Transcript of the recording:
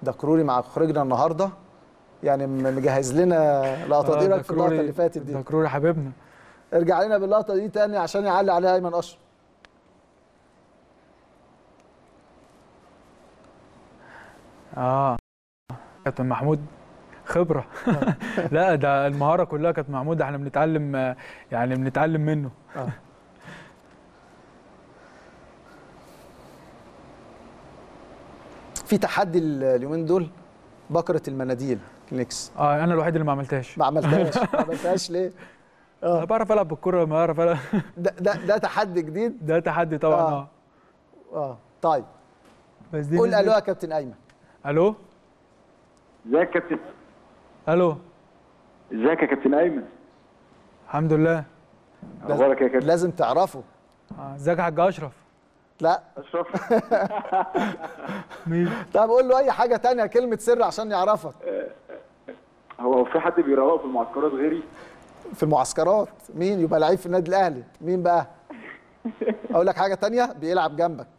دكروري مع خرجنا النهارده يعني م- مجهز لنا لقطه ايه رايك في اللقطه اللي فاتت دي دكروري حبيبنا ارجع لنا باللقطه دي تاني عشان يعلي عليها ايمن اشرف اه كابتن محمود خبره لا ده المهاره كلها كانت محمود احنا بنتعلم آه، يعني بنتعلم منه في تحدي ال- اليومين دول بكره المناديل كلينكس اه انا الوحيد اللي ما عملتهاش ما عملتهاش ما عملتهاش ليه انا بعرف العب بالكره ما بعرف العب ده ده, ده تحدي جديد ده تحدي طبعا آه. اه اه طيب بس دي قول نسبة- الو يا كابتن ايمن الو ازيك يا كابتن الو ازيك يا كابتن ايمن الحمد لله اخبارك يا كابتن لازم تعرفه آه، ازيك يا حاج اشرف لا اشرف مين طب قول له اي حاجه تانية كلمه سر عشان يعرفك هو في حد بيروق في المعسكرات غيري في المعسكرات مين يبقى لعيب في النادي الاهلي مين بقى اقول لك حاجه تانية بيلعب جنبك